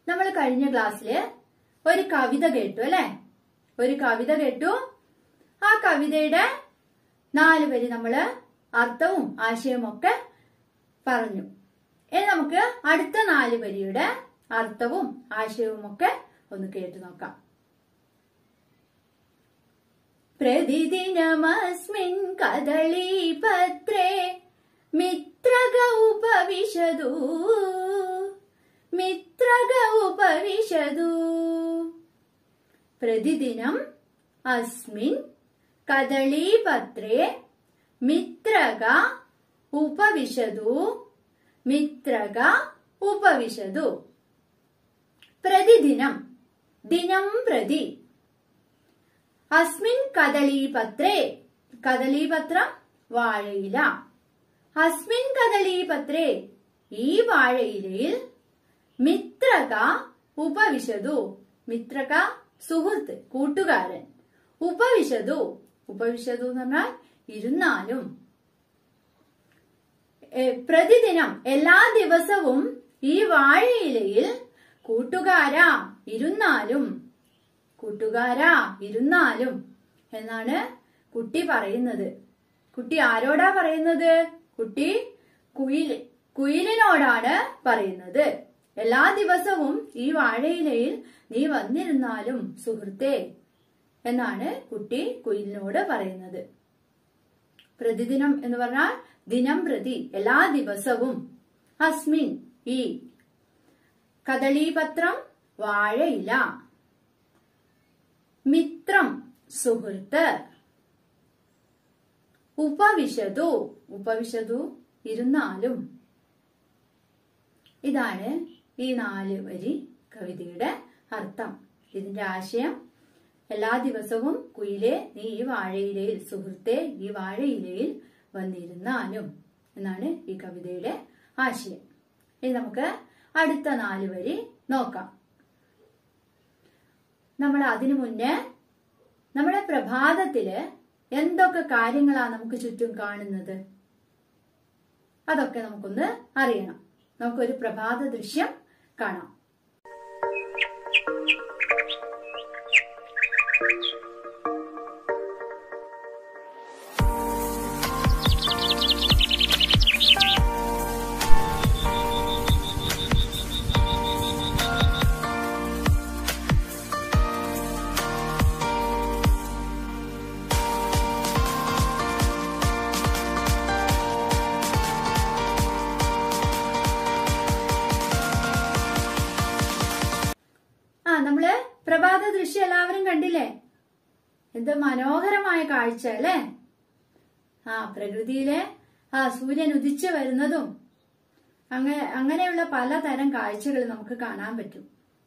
നമ്മൾ കഴിഞ്ഞ ക്ലാസ്സില് ഒരു കവിത കേട്ടു അല്ലെ ഒരു കവിത കേട്ടു ആ കവിതയുടെ നാല് വരി നമ്മള് അർത്ഥവും ആശയവും ഒക്കെ പറഞ്ഞു ഇനി നമുക്ക് അടുത്ത നാല് വരിയുടെ അർത്ഥവും ആശയവും ഒക്കെ ഒന്ന് കേട്ടു നോക്കാം പ്രതിദിനമസ്മിൻ കദളീപത്രേ മിത്രക ഉപവിശതു മിത്രക ഉപവിശതു പ്രതിദിനം അസ്മിൻ കദളീപത്രേ മിത്രക ഉപവിശതു മിത്രക ഉപവിശതു പ്രതിദിനം ദിനം പ്രതി അസ്മിൻ കദളീപത്രേ കദളീപത്രം വാഴയില അസ്മിൻ കദളീപത്രേ ഈ വാഴയിലയിൽ മിത്രക ഉപവിശതു മിത്രക സുഹൃത്ത് കൂട്ടുകാരൻ ഉപവിശതു ഉപവിശതു എന്ന് പറഞ്ഞാൽ ഇരുന്നാലും ഏ, പ്രതിദിനം എല്ലാ ദിവസവും ഈ വാഴയിലയിൽ കൂട്ടുകാരാ ഇരുന്നാലും കൂട്ടുകാരാ ഇരുന്നാലും എന്നാണ് കുട്ടി പറയുന്നത് കുട്ടി ആരോടാ പറയുന്നത് കുട്ടി കുയിൽ കുയിലിനോടാണ് പറയുന്നത് എല്ലാ ദിവസവും ഈ വാഴയിലയിൽ നീ വന്നിരുന്നാലും സുഹൃത്തേ എന്നാണ് കുട്ടി കുയിലിനോട് പറയുന്നത് പ്രതിദിനം എന്ന് പറഞ്ഞാൽ ദിനം പ്രതി എല്ലാ ദിവസവും അസ്മിൻ ഈ കദളീപത്രം വാഴയില മിത്രം സുഹൃത്ത് ഉപവിശതു ഉപവിശതു ഇരുന്നാലും ഇതാണ് ഈ നാല് വരി കവിതയുടെ അർത്ഥം ഇതിന്റെ ആശയം എല്ലാ ദിവസവും കുയിലെ നീ ഈ വാഴയിലയിൽ സുഹൃത്തെ ഈ വാഴയിലയിൽ വന്നിരുന്നാലും എന്നാണ് ഈ കവിതയുടെ ആശയം ഇനി നമുക്ക് അടുത്ത നാല് വരി നോക്കാം നമ്മൾ അതിനു മുന്നേ നമ്മുടെ പ്രഭാതത്തില് എന്തൊക്കെ കാര്യങ്ങളാ നമുക്ക് ചുറ്റും കാണുന്നത് അതൊക്കെ നമുക്കൊന്ന് അറിയണം നമുക്കൊരു പ്രഭാത ദൃശ്യം കാണാം ആ നമ്മള് പ്രഭാത ദൃശ്യം എല്ലാവരും കണ്ടില്ലേ എന്ത് മനോഹരമായ കാഴ്ച അല്ലേ ആ പ്രകൃതിയിലെ ആ സൂര്യൻ ഉദിച്ചു വരുന്നതും അങ്ങനെ അങ്ങനെയുള്ള പലതരം കാഴ്ചകൾ നമുക്ക് കാണാൻ പറ്റും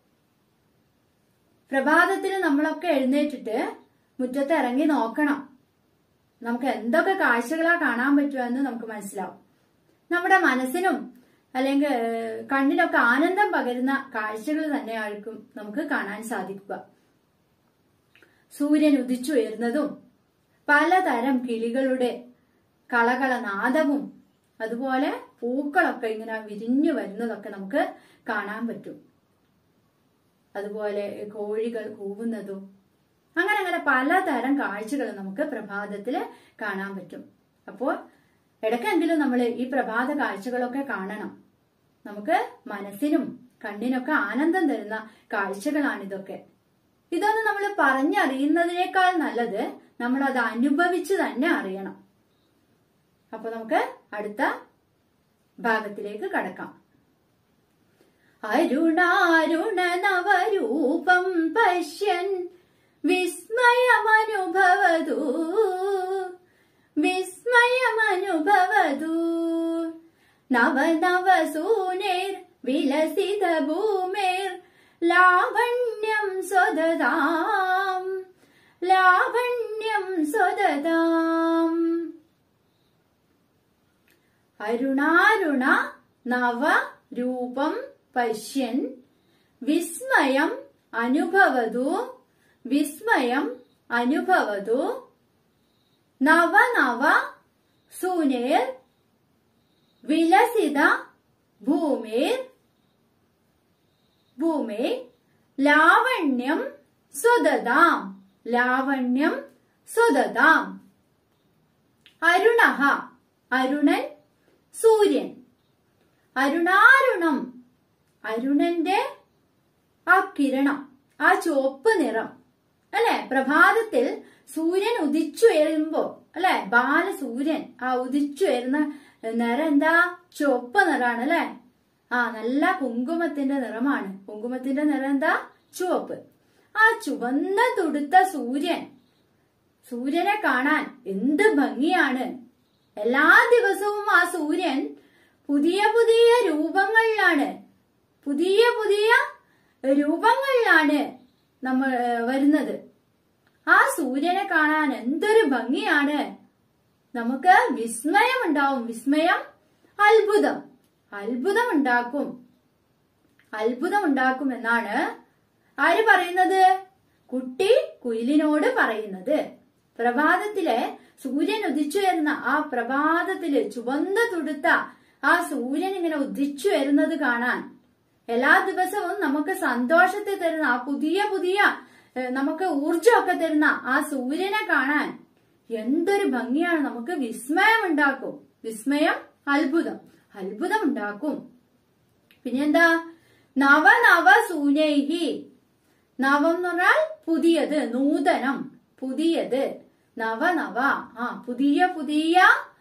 പ്രഭാതത്തിൽ നമ്മളൊക്കെ എഴുന്നേറ്റിട്ട് മുറ്റത്ത് ഇറങ്ങി നോക്കണം നമുക്ക് എന്തൊക്കെ കാഴ്ചകളാ കാണാൻ പറ്റുക എന്ന് നമുക്ക് മനസ്സിലാവും നമ്മുടെ മനസ്സിനും അല്ലെങ്കിൽ ഏഹ്, കണ്ണിനൊക്കെ ആനന്ദം പകരുന്ന കാഴ്ചകൾ തന്നെയായിരിക്കും നമുക്ക് കാണാൻ സാധിക്കുക സൂര്യൻ ഉദിച്ചുയർന്നതും പലതരം കിളികളുടെ കളകളനാദവും അതുപോലെ പൂക്കളൊക്കെ ഇങ്ങനെ വിരിഞ്ഞു വരുന്നതൊക്കെ നമുക്ക് കാണാൻ പറ്റും അതുപോലെ കോഴികൾ കൂവുന്നതും അങ്ങനെ അങ്ങനെ പലതരം കാഴ്ചകൾ നമുക്ക് പ്രഭാതത്തില് കാണാൻ പറ്റും അപ്പോൾ ഇടയ്ക്കെങ്കിലും നമ്മൾ ഈ പ്രഭാത കാഴ്ചകളൊക്കെ കാണണം നമുക്ക് മനസ്സിനും കണ്ണിനൊക്കെ ആനന്ദം തരുന്ന കാഴ്ചകളാണിതൊക്കെ ഇതൊന്നും നമ്മൾ പറഞ്ഞറിയുന്നതിനേക്കാൾ നല്ലത് നമ്മൾ അത് അനുഭവിച്ച് തന്നെ അറിയണം അപ്പൊ നമുക്ക് അടുത്ത ഭാഗത്തിലേക്ക് കടക്കാം അരുണാരുണ നവരൂപം പശ്യൻ വിസ്മയമനുഭവതു വിസ്മയമനുഭവതു നവ നവ സൂനേർ വിലസിത ഭൂമേർ ലാവണ്യം സ്വദതാം ലാവണ്യം സ്വദതാം അരുണാരുണ നവ രൂപം പശ്യൻ വിസ്മയം അനുഭവതു വിസ്മയം അനുഭവതു നവ നവ സൂനേർ വിലസിത ഭൂമേർ ഭൂമി ഭൂമേ ലാവണ്യം സ്വദതാം ലാവണ്യം സ്വദതാം അരുണഹ അരുണൻ സൂര്യൻ അരുണാരുണം അരുണന്റെ ആ കിരണം ആ ചുവപ്പ് നിറം അല്ലെ പ്രഭാതത്തിൽ സൂര്യൻ ഉദിച്ചുയരുമ്പോ അല്ലെ ബാലസൂര്യൻ ആ ഉദിച്ചുയരുന്ന നിറം എന്താ ചുവപ്പ് നിറാണ് അല്ലെ ആ നല്ല കുങ്കുമത്തിന്റെ നിറമാണ് കുങ്കുമത്തിന്റെ നിറം എന്താ ചുവപ്പ് ആ ചുവന്ന തുടുത്ത സൂര്യൻ സൂര്യനെ കാണാൻ എന്ത് ഭംഗിയാണ് എല്ലാ ദിവസവും ആ സൂര്യൻ പുതിയ പുതിയ രൂപങ്ങളിലാണ് പുതിയ പുതിയ രൂപങ്ങളിലാണ് നമ്മൾ ഏഹ്, വരുന്നത് ആ സൂര്യനെ കാണാൻ എന്തൊരു ഭംഗിയാണ് നമുക്ക് വിസ്മയം ഉണ്ടാവും വിസ്മയം അത്ഭുതം അത്ഭുതം ഉണ്ടാക്കും അത്ഭുതം ഉണ്ടാക്കും എന്നാണ് ആര് പറയുന്നത് കുട്ടി കുയിലിനോട് പറയുന്നത് പ്രഭാതത്തിലെ സൂര്യൻ ഉദിച്ചു വരുന്ന ആ പ്രഭാതത്തില് ചുവന്ന തുടുത്ത ആ സൂര്യൻ ഇങ്ങനെ ഉദിച്ചു വരുന്നത് കാണാൻ എല്ലാ ദിവസവും നമുക്ക് സന്തോഷത്തെ തരുന്ന ആ പുതിയ പുതിയ ഏഹ്, നമുക്ക് ഊർജമൊക്കെ തരുന്ന ആ സൂര്യനെ കാണാൻ എന്തൊരു ഭംഗിയാണ് നമുക്ക് വിസ്മയം ഉണ്ടാക്കും വിസ്മയം അത്ഭുതം അത്ഭുതം ഉണ്ടാക്കും പിന്നെന്താ നവ നവ സൂനൈഹി നവം എന്ന് പറഞ്ഞാൽ പുതിയത് നൂതനം പുതിയത് നവ നവ ആ പുതിയ പുതിയ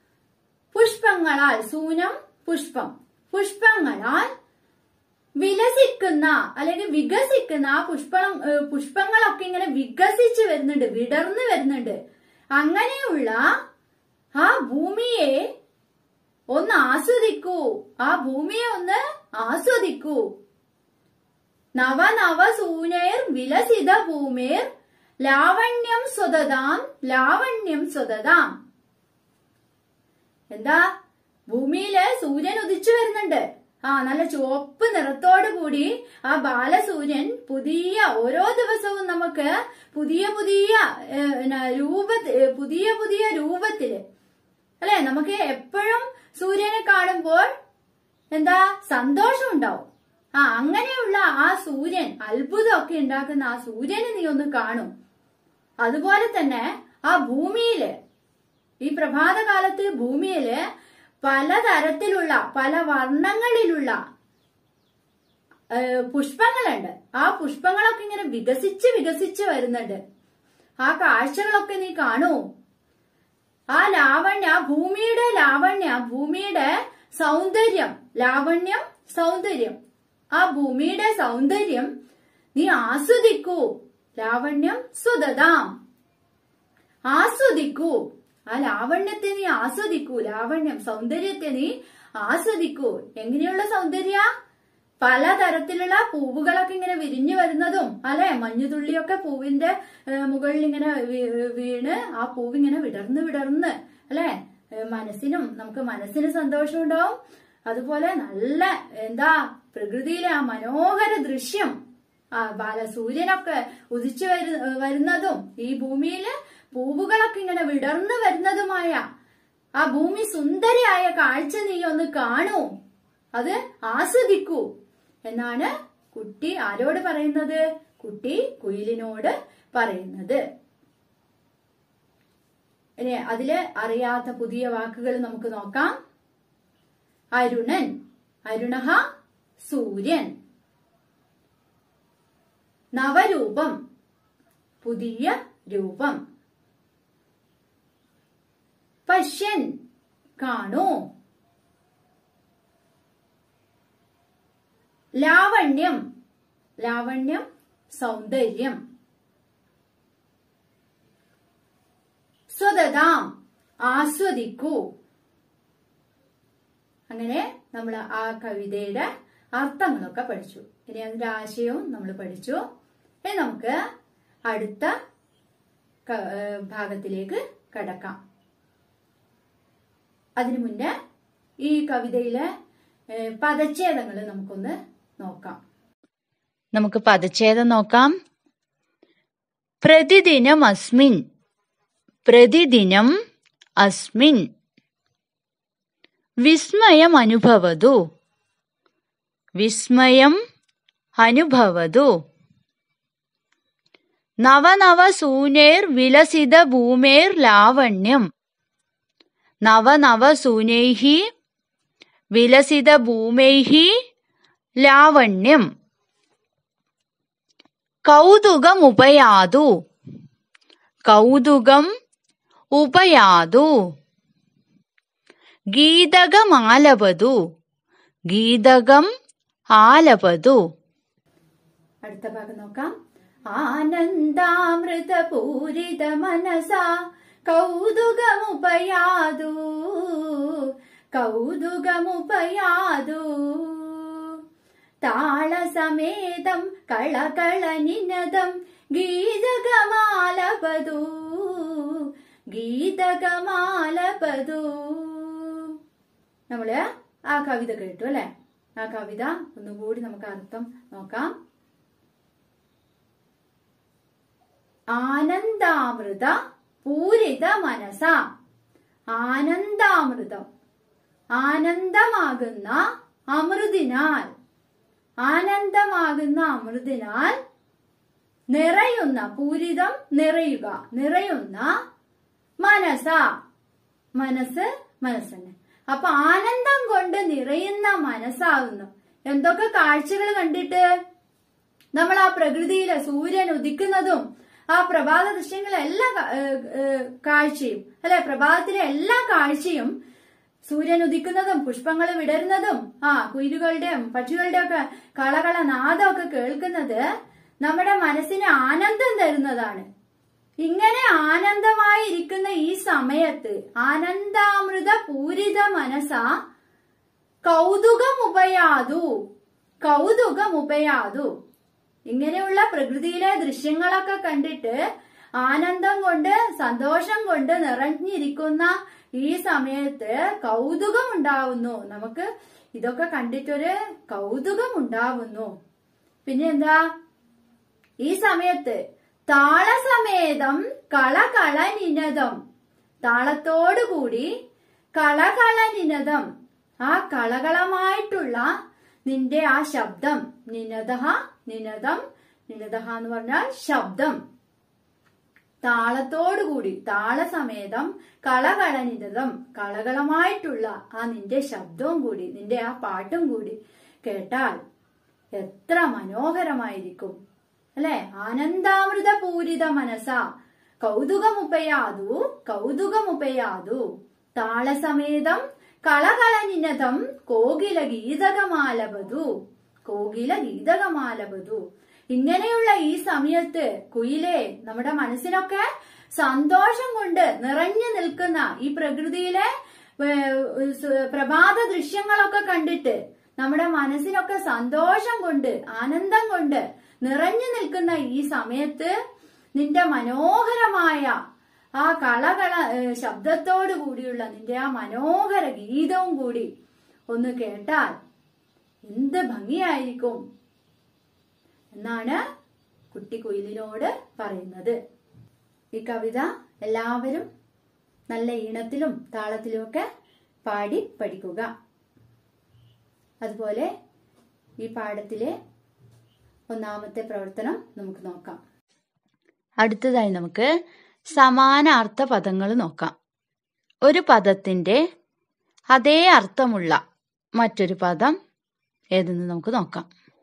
പുഷ്പങ്ങളാൽ സൂനം പുഷ്പം പുഷ്പങ്ങളാൽ വിലസിക്കുന്ന അല്ലെങ്കിൽ വികസിക്കുന്ന ആ പുഷ്പം ഏഹ് പുഷ്പങ്ങളൊക്കെ ഇങ്ങനെ വികസിച്ച് വരുന്നുണ്ട് വിടർന്നു വരുന്നുണ്ട് അങ്ങനെയുള്ള ആ ഭൂമിയെ ഒന്ന് ആസ്വദിക്കൂ ആ ഭൂമിയെ ഒന്ന് ആസ്വദിക്കൂ നവ നവ സൂനേർ വിലസിത ഭൂമേർ ലാവണ്യം സ്വതതാം ലാവണ്യം സ്വതതാം എന്താ ഭൂമിയില് സൂര്യൻ ഉദിച്ചു വരുന്നുണ്ട് ആ നല്ല ചുവപ്പ് നിറത്തോടു കൂടി ആ ബാലസൂര്യൻ പുതിയ ഓരോ ദിവസവും നമുക്ക് പുതിയ പുതിയ ഏഹ്, പിന്നെ രൂപ ഏഹ്, പുതിയ പുതിയ രൂപത്തില് അല്ലെ നമുക്ക് എപ്പോഴും സൂര്യനെ കാണുമ്പോൾ എന്താ സന്തോഷം ഉണ്ടാവും ആ അങ്ങനെയുള്ള ആ സൂര്യൻ അത്ഭുതമൊക്കെ ഉണ്ടാക്കുന്ന ആ സൂര്യനെ നീ ഒന്ന് കാണും അതുപോലെ തന്നെ ആ ഭൂമിയില് ഈ പ്രഭാതകാലത്ത് ഭൂമിയില് പലതരത്തിലുള്ള പല വർണ്ണങ്ങളിലുള്ള ഏഹ്, പുഷ്പങ്ങളുണ്ട് ആ പുഷ്പങ്ങളൊക്കെ ഇങ്ങനെ വികസിച്ച് വികസിച്ച് വരുന്നുണ്ട് ആ കാഴ്ചകളൊക്കെ നീ കാണൂ ആ ലാവണ്യ ആ ഭൂമിയുടെ ലാവണ്യ ഭൂമിയുടെ സൗന്ദര്യം ലാവണ്യം സൗന്ദര്യം ആ ഭൂമിയുടെ സൗന്ദര്യം നീ ആസ്വദിക്കൂ ലാവണ്യം സുതതാം ആസ്വദിക്കൂ ആ ലാവണ്യത്തെ നീ ആസ്വദിക്കൂ ലാവണ്യം സൗന്ദര്യത്തെ നീ ആസ്വദിക്കൂ എങ്ങനെയുള്ള സൗന്ദര്യ പലതരത്തിലുള്ള പൂവുകളൊക്കെ ഇങ്ങനെ വിരിഞ്ഞു വരുന്നതും അല്ലെ മഞ്ഞുതുള്ളിയൊക്കെ പൂവിന്റെ ഏഹ്, മുകളിൽ ഇങ്ങനെ വീ- വീണ് ആ പൂവ് ഇങ്ങനെ വിടർന്ന് വിടർന്ന് അല്ലെ ഏഹ്, മനസ്സിനും നമുക്ക് മനസ്സിന് സന്തോഷം ഉണ്ടാവും അതുപോലെ നല്ല എന്താ പ്രകൃതിയിലെ ആ മനോഹര ദൃശ്യം ആ ബാലസൂര്യനൊക്കെ ഉദിച്ചു വരു വരുന്നതും ഈ ഭൂമിയില് പൂവുകളൊക്കെ ഇങ്ങനെ വിടർന്നു വരുന്നതുമായ ആ ഭൂമി സുന്ദരിയായ കാഴ്ച നീ ഒന്ന് കാണൂ അത് ആസ്വദിക്കൂ എന്നാണ് കുട്ടി ആരോട് പറയുന്നത് കുട്ടി കുയിലിനോട് പറയുന്നത് ഇനി അതില് അറിയാത്ത പുതിയ വാക്കുകൾ നമുക്ക് നോക്കാം അരുണൻ അരുണഹ സൂര്യൻ നവരൂപം പുതിയ രൂപം പശ്യൻ കാണൂ ലാവണ്യം ലാവണ്യം സൗന്ദര്യം സ്വതതാം ആസ്വദിക്കൂ അങ്ങനെ നമ്മൾ ആ കവിതയുടെ അർത്ഥങ്ങളൊക്കെ പഠിച്ചു ഇനി അതിന്റെ ആശയവും നമ്മൾ പഠിച്ചു ഇനി നമുക്ക് അടുത്ത ക- ഏഹ് ഭാഗത്തിലേക്ക് കടക്കാം അതിനു മുന്നേ ഈ കവിതയിലെ ഏഹ് പദച്ഛേദങ്ങൾ നമുക്കൊന്ന് നോക്കാം നമുക്ക് പദച്ഛേദം നോക്കാം പ്രതിദിനം അസ്മിൻ പ്രതിദിനം അസ്മിൻ വിസ്മയം അനുഭവതു വിസ്മയം അനുഭവതു നവനവസൂനേർ വിലസിത ഭൂമേർ ലാവണ്യം നവനവസൂനൈः വിലസിത ഭൂമൈः ലാവണ്യം കൗതുകമുപയാതു കൗതുകം ഉപയാതു ഗീതകമാലപതു ഗീതകം ആലപതു അടുത്ത ഭാഗം നോക്കാം ആനന്ദാമൃതപൂരിത മനസ കൗതുകമുപയാതു കൗതുകമുപയാതു താളസമേതം കളകളനിനദം ഗീതകമാലപതു ഗീതകമാലപതു നമ്മള് ആ കവിത കേട്ടു അല്ലെ ആ കവിത ഒന്നുകൂടി നമുക്ക് അർത്ഥം നോക്കാം ആനന്ദാമൃത പൂരിത മനസ ആനന്ദാമൃതം ആനന്ദമാകുന്ന അമൃതിനാൽ ആനന്ദമാകുന്ന അമൃതിനാൽ നിറയുന്ന പൂരിതം നിറയുക നിറയുന്ന മനസ മനസ്സ് മനസ്സന്നെ അപ്പൊ ആനന്ദം കൊണ്ട് നിറയുന്ന മനസ്സാകുന്നു എന്തൊക്കെ കാഴ്ചകൾ കണ്ടിട്ട് നമ്മൾ ആ പ്രകൃതിയിലെ സൂര്യൻ ഉദിക്കുന്നതും ആ പ്രഭാത ദൃശ്യങ്ങളെ എല്ലാ കാ- ഏഹ് ഏഹ് കാഴ്ചയും അല്ലെ പ്രഭാതത്തിലെ എല്ലാ കാഴ്ചയും സൂര്യൻ ഉദിക്കുന്നതും പുഷ്പങ്ങൾ വിടരുന്നതും ആ കുയിലുകളുടെയും പക്ഷികളുടെയും ഒക്കെ കളകള നാദമൊക്കെ കേൾക്കുന്നത് നമ്മുടെ മനസ്സിന് ആനന്ദം തരുന്നതാണ് ഇങ്ങനെ ആനന്ദമായിരിക്കുന്ന ഈ സമയത്ത് ആനന്ദാമൃത പൂരിത മനസ കൗതുകമുപയാതു കൗതുകമുപയാതു ഇങ്ങനെയുള്ള പ്രകൃതിയിലെ ദൃശ്യങ്ങളൊക്കെ കണ്ടിട്ട് ആനന്ദം കൊണ്ട് സന്തോഷം കൊണ്ട് നിറഞ്ഞിരിക്കുന്ന ഈ സമയത്ത് കൗതുകം ഉണ്ടാവുന്നു നമുക്ക് ഇതൊക്കെ കണ്ടിട്ടൊരു കൗതുകം ഉണ്ടാവുന്നു പിന്നെ എന്താ ഈ സമയത്ത് താളസമേതം കളകളനിനദം താളത്തോടുകൂടി കളകളനിനദം ആ കളകളമായിട്ടുള്ള നിന്റെ ആ ശബ്ദം നിനദഹ നിനദം നിനദഹ എന്ന് പറഞ്ഞാൽ ശബ്ദം താളത്തോടുകൂടി താളസമേതം കളകളനിതം കളകളമായിട്ടുള്ള ആ നിന്റെ ശബ്ദവും കൂടി നിന്റെ ആ പാട്ടും കൂടി കേട്ടാൽ എത്ര മനോഹരമായിരിക്കും അല്ലെ ആനന്ദാമൃത പൂരിത മനസ കൗതുകമുപയാതു കൗതുകമുപയാതു താളസമേതം കളകളനിനതം കോകില ഗീതകമാലപതു കോകില ഗീതകമാലപതു ഇങ്ങനെയുള്ള ഈ സമയത്ത് കുയിലെ നമ്മുടെ മനസ്സിനൊക്കെ സന്തോഷം കൊണ്ട് നിറഞ്ഞു നിൽക്കുന്ന ഈ പ്രകൃതിയിലെ ഏഹ്, സ് പ്രഭാത ദൃശ്യങ്ങളൊക്കെ കണ്ടിട്ട് നമ്മുടെ മനസ്സിനൊക്കെ സന്തോഷം കൊണ്ട് ആനന്ദം കൊണ്ട് നിറഞ്ഞു നിൽക്കുന്ന ഈ സമയത്ത് നിന്റെ മനോഹരമായ ആ കളകള ഏഹ്, ശബ്ദത്തോടു കൂടിയുള്ള നിന്റെ ആ മനോഹര ഗീതവും കൂടി ഒന്ന് കേട്ടാൽ എന്ത് ഭംഗിയായിരിക്കും എന്നാണ് കുട്ടി കുയിലിനോട് പറയുന്നത് ഈ കവിത എല്ലാവരും നല്ല ഈണത്തിലും താളത്തിലുമൊക്കെ പാടി പഠിക്കുക അതുപോലെ ഈ പാഠത്തിലെ ഒന്നാമത്തെ പ്രവർത്തനം നമുക്ക് നോക്കാം അടുത്തതായി നമുക്ക് സമാനാർത്ഥ പദങ്ങൾ നോക്കാം ഒരു പദത്തിന്റെ അതേ അർത്ഥമുള്ള മറ്റൊരു പദം ഏതെന്ന് നമുക്ക് നോക്കാം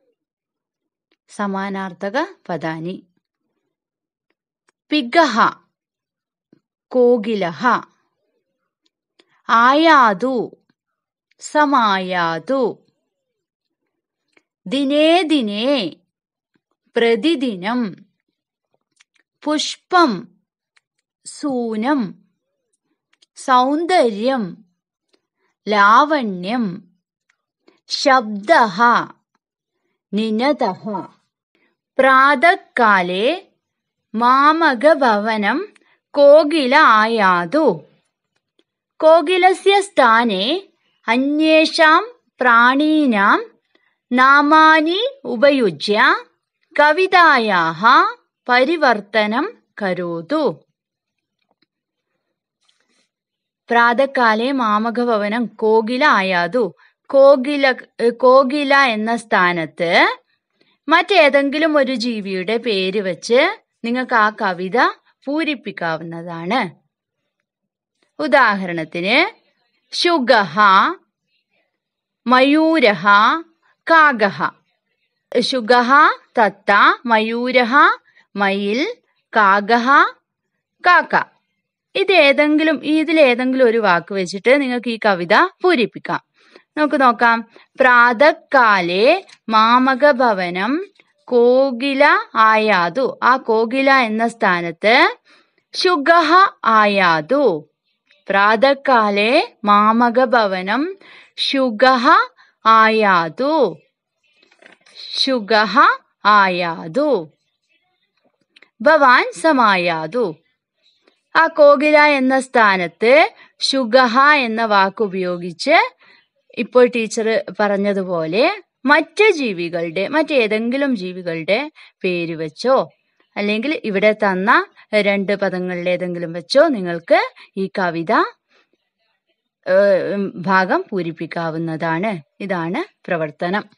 സമാനാർത്ഥക പദാനി പിഗഹ കോകിലഹ ആയാതു സമായാതു ദിനേ ദിനേ പ്രതിദിനം പുഷ്പം സൂനം സൗന്ദര്യം ലാവണ്യം ശബ്ദ നിനതഃ പ്രാതകാലേ മാമകഭവനം കോകില ആയാതു കോകിലസ്യ സ്ഥാനെ അന്യേഷാം പ്രാണീനാം നാമാനി ഉപയുജ്യ കവിതായാः പരിവർത്തനം കരോതു പ്രാതകാലെ മാമകഭവനം കോകില ആയാതു കോകില കോകില എന്ന സ്ഥാനത്ത് മറ്റേതെങ്കിലും ഒരു ജീവിയുടെ പേര് വെച്ച് നിങ്ങൾക്ക് ആ കവിത പൂരിപ്പിക്കാവുന്നതാണ് ഉദാഹരണത്തിന് ശുഗഹ മയൂരഹ കാഗഹ ശുഗഹ തത്ത മയൂരഹ മയിൽ കാഗഹ കാക്ക ഇത് ഏതെങ്കിലും ഇതിലേതെങ്കിലും ഒരു വാക്ക് വെച്ചിട്ട് നിങ്ങൾക്ക് ഈ കവിത പൂരിപ്പിക്കാം നമുക്ക് നോക്കാം പ്രാതക്കാലെ മാമക ഭവനം കോകില ആയാതു ആ കോകില എന്ന സ്ഥാനത്ത് ശുഗഹ ആയാതു പ്രാതക്കാലെ മാമക ഭവനം ശുഗഹ ആയാതു ശുഗഹ ആയാതു ഭവാൻ സമായാതു ആ കോകില എന്ന സ്ഥാനത്ത് ശുഗഹ എന്ന വാക്ക് ഉപയോഗിച്ച് ഇപ്പോൾ ടീച്ചർ പറഞ്ഞതുപോലെ മറ്റ് ജീവികളുടെ മറ്റേതെങ്കിലും ജീവികളുടെ പേര് വെച്ചോ അല്ലെങ്കിൽ ഇവിടെ തന്ന രണ്ട് പദങ്ങളിൽ ഏതെങ്കിലും വെച്ചോ നിങ്ങൾക്ക് ഈ കവിത ഏഹ്, ഭാഗം പൂരിപ്പിക്കാവുന്നതാണ് ഇതാണ് പ്രവർത്തനം